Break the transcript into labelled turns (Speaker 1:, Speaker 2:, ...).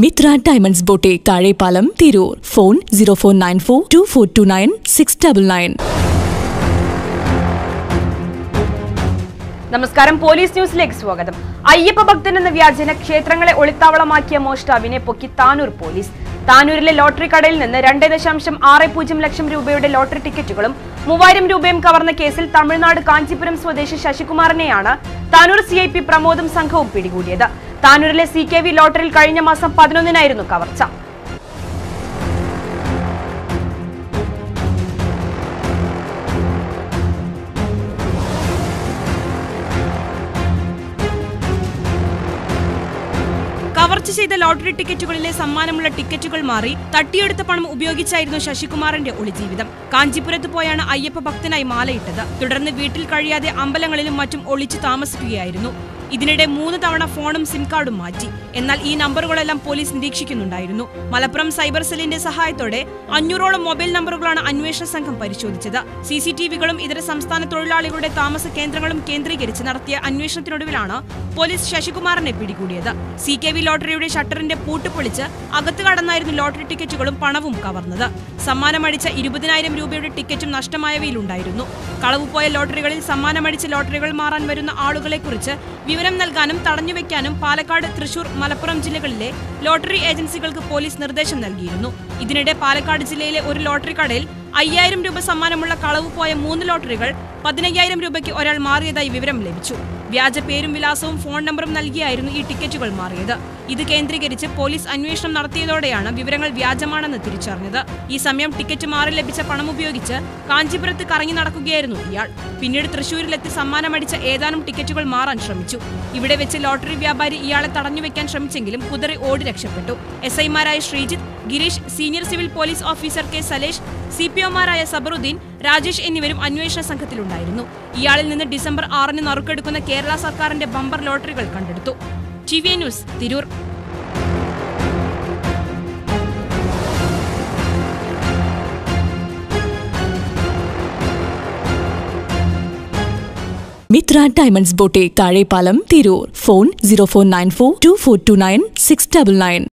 Speaker 1: Mitra diamonds ബോട്ടെ Thazhepalam Tirur phone zero four nine four two four two nine six double nine
Speaker 2: നമസ്കാരം police ന്യൂസിലേക്ക് സ്വാഗതം അയ്യപ്പ ഭക്തൻ എന്ന വ്യാജന ക്ഷേത്രങ്ങളെ ഒളിത്താവളമാക്കിയ മോഷ്ടാവിനെ പൊക്കി താനൂർ പോലീസ് താനൂരിലെ ലോട്ടറി കടയിൽ നിന്ന് രണ്ട് ദശാംശം ആറ് പൂജ്യം ലക്ഷം രൂപയുടെ ലോട്ടറി ടിക്കറ്റുകളും മൂവായിരം രൂപയും കവർന്ന കേസിൽ തമിഴ്നാട് കാഞ്ചീപുരം സ്വദേശി ശശികുമാറിനെയാണ് താനൂർ സി ഐ പി പ്രമോദും സംഘവും പിടികൂടിയത് താനൂരിലെ സി കെ വി ലോട്ടറിയിൽ കഴിഞ്ഞ മാസം പതിനൊന്നിനായിരുന്നു കവർച്ച കവർച്ച ചെയ്ത ലോട്ടറി ടിക്കറ്റുകളിലെ സമ്മാനമുള്ള ടിക്കറ്റുകൾ മാറി തട്ടിയെടുത്ത പണം ഉപയോഗിച്ചായിരുന്നു ശശികുമാറിന്റെ ഒളിജീവിതം കാഞ്ചിപുരത്ത് പോയാണ് അയ്യപ്പ ഭക്തനായി മാലയിട്ടത് തുടർന്ന് വീട്ടിൽ കഴിയാതെ അമ്പലങ്ങളിലും മറ്റും ഒളിച്ചു താമസിക്കുകയായിരുന്നു ഇതിനിടെ മൂന്ന് തവണ ഫോണും സിം കാർഡും മാറ്റി എന്നാൽ ഈ നമ്പറുകളെല്ലാം പോലീസ് നിരീക്ഷിക്കുന്നുണ്ടായിരുന്നു മലപ്പുറം സൈബർ സെല്ലിന്റെ സഹായത്തോടെ അഞ്ഞൂറോളം മൊബൈൽ നമ്പറുകളാണ് അന്വേഷണ സംഘം പരിശോധിച്ചത് സി സി ടി വികളും ഇതര സംസ്ഥാന തൊഴിലാളികളുടെ താമസ കേന്ദ്രങ്ങളും കേന്ദ്രീകരിച്ച് നടത്തിയ അന്വേഷണത്തിനൊടുവിലാണ് പോലീസ് ശശികുമാറിനെ പിടികൂടിയത് സി കെ വി ലോട്ടറിയുടെ ഷട്ടറിന്റെ പൂട്ട് പൊളിച്ച് അകത്ത് കടന്നായിരുന്നു ലോട്ടറി ടിക്കറ്റുകളും പണവും കവർന്നത് സമ്മാനമടിച്ച ഇരുപതിനായിരം രൂപയുടെ ടിക്കറ്റും നഷ്ടമായവയിലുണ്ടായിരുന്നു കളവുപോയ ലോട്ടറികളിൽ സമ്മാനമടിച്ച ലോട്ടറികൾ മാറാൻ വരുന്ന ആളുകളെക്കുറിച്ച് വിവരം നൽകാനും തടഞ്ഞുവെക്കാനും പാലക്കാട് തൃശൂർ മലപ്പുറം ജില്ലകളിലെ ലോട്ടറി ഏജൻസികൾക്ക് പോലീസ് നിർദ്ദേശം നൽകിയിരുന്നു ഇതിനിടെ പാലക്കാട് ജില്ലയിലെ ഒരു ലോട്ടറി കടയിൽ അയ്യായിരം രൂപ സമ്മാനമുള്ള കളവ് പോയ മൂന്ന് ലോട്ടറികൾ പതിനയ്യായിരം രൂപയ്ക്ക് ഒരാൾ മാറിയതായി വിവരം ലഭിച്ചു വ്യാജ പേരും വിലാസവും ഫോൺ നമ്പറും നൽകിയായിരുന്നു ഈ ടിക്കറ്റുകൾ മാറിയത് ഇത് കേന്ദ്രീകരിച്ച് പോലീസ് അന്വേഷണം നടത്തിയതോടെയാണ് വിവരങ്ങൾ വ്യാജമാണെന്ന് തിരിച്ചറിഞ്ഞത് ഈ സമയം ടിക്കറ്റ് മാറി ലഭിച്ച പണം ഉപയോഗിച്ച് കാഞ്ചീപുരത്ത് കറങ്ങി നടക്കുകയായിരുന്നു ഇയാൾ പിന്നീട് തൃശൂരിലെത്തി സമ്മാനമടിച്ച ഏതാനും ടിക്കറ്റുകൾ മാറാൻ ശ്രമിച്ചു ഇവിടെ വെച്ച് ലോട്ടറി വ്യാപാരി ഇയാളെ തടഞ്ഞുവെക്കാൻ ശ്രമിച്ചെങ്കിലും കുതിറി ഓടി രക്ഷപ്പെട്ടു എസ് ഐമാരായ Sreejith Girish senior civil police officer K Salesh C P ഒമാരായ സബറുദ്ദീൻ രാജേഷ് എന്നിവരും അന്വേഷണ സംഘത്തിലുണ്ടായിരുന്നു ഇയാളിൽ നിന്ന് ഡിസംബർ ആറിന് നറുക്കെടുക്കുന്ന കേരള സർക്കാരിന്റെ ബമ്പർ ലോട്ടറികൾ കണ്ടെടുത്തു T V news Tirur
Speaker 1: Mitra diamonds ബോട്ടെ Thazhepalam Tirur phone zero four nine four two four two nine six double nine